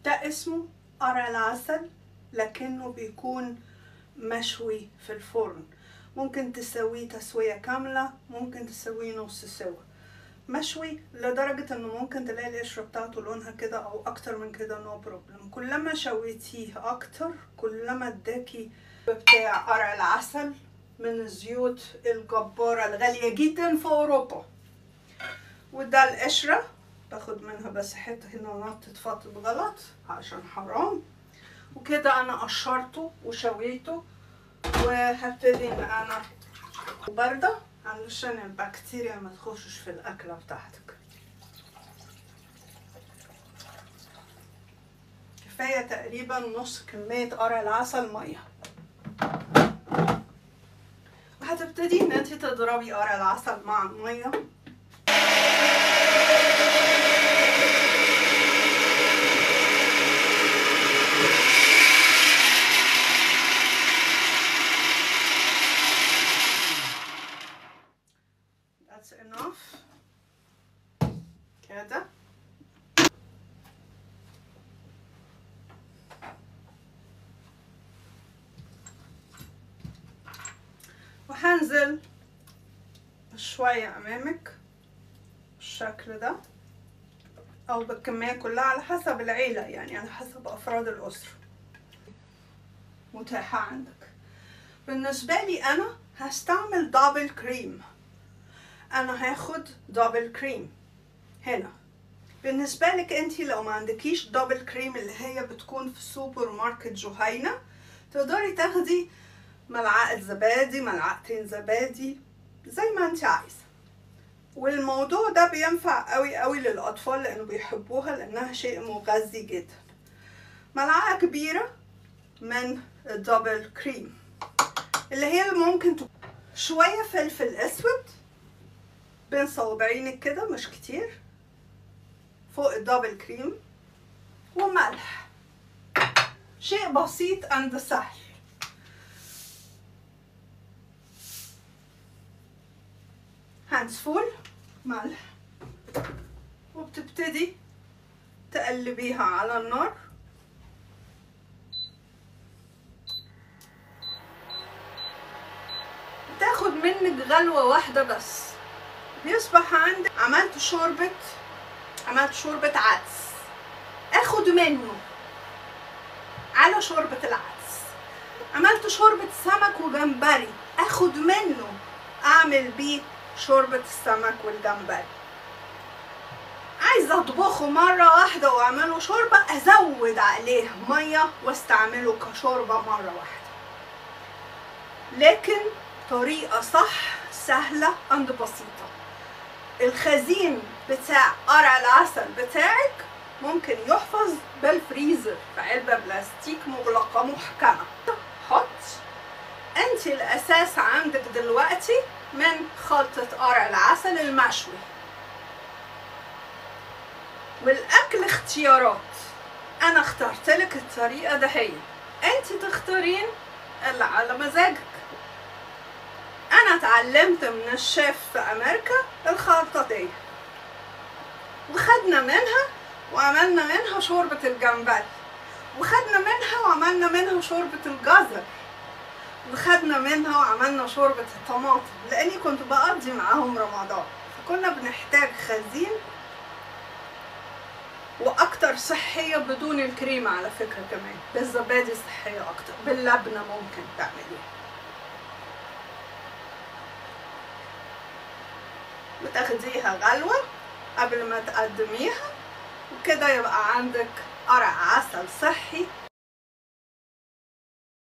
ده اسمه قرع العسل لكنه بيكون مشوي في الفرن ممكن تسويه تسوية كاملة ممكن تسويه نص سوا مشوي لدرجة انه ممكن تلاقي القشرة بتاعته لونها كده او اكتر من كده نو بروبلم كلما شويتيه اكتر كلما اداكي بتاع قرع العسل من الزيوت الجبارة الغالية جدا في اوروبا وده القشرة باخد منها بس حتة هنا نطت فاطت غلط عشان حرام وكده انا قشرته وشويته وهبتدي ان انا باردة علشان البكتيريا ما تخشش في الاكلة بتاعتك كفاية تقريبا نص كمية قرع العسل مية وهتبتدي ان انت تضربي قرع العسل مع المية That's enough. كده وهنزل شوية أمامك بالشكل ده أو بالكمية كلها على حسب العيلة يعني على حسب أفراد الأسرة متاحة عندك بالنسبة لي أنا هستعمل دبل كريم انا هاخد دبل كريم هنا بالنسبة لك انتي لو ما عندكيش دبل كريم اللي هي بتكون في سوبر ماركت جهينة تقدري تاخدي ملعقة زبادي ملعقتين زبادي زي ما انت عايزة والموضوع ده بينفع قوي قوي للأطفال لأنه بيحبوها لأنها شيء مغذي جدا ملعقة كبيرة من الدبل كريم اللي هي اللي ممكن تكون شوية فلفل أسود بين صوابعينك كده مش كتير فوق الدبل كريم وملح شيء بسيط اند سهل هانسفول ملح وبتبتدي تقلبيها على النار تاخد منك غلوة واحدة بس بيصبح عندك عملت شوربة عملت شوربة عدس اخد منه على شوربة العدس عملت شوربة سمك وجمبري اخد منه اعمل بيه شوربة السمك والجمبري عايزة اطبخه مرة واحدة واعمله شوربة ازود عليه مية واستعمله كشوربة مرة واحدة لكن طريقة صح سهلة اند بسيطة الخزين بتاع قرع العسل بتاعك ممكن يحفظ بالفريزر في علبة بلاستيك مغلقة محكمة حط انت الاساس عندك دلوقتي من خلطة قرع العسل المشوي والاكل اختيارات انا اخترت لك الطريقة دهية انت تختارين اللي على مزاجك انا اتعلمت من الشيف في امريكا الخلطة دي وخدنا منها وعملنا منها شوربة الجمبري وخدنا منها وعملنا منها شوربة الجزر وخدنا منها وعملنا شوربة الطماطم لاني كنت بقضي معاهم رمضان فكنا بنحتاج خزين واكتر صحية بدون الكريمة على فكرة كمان بالزبادي صحية اكتر باللبنة ممكن تعمليها وتاخديها غلوة قبل ما تقدميها وكده يبقى عندك قرع عسل صحي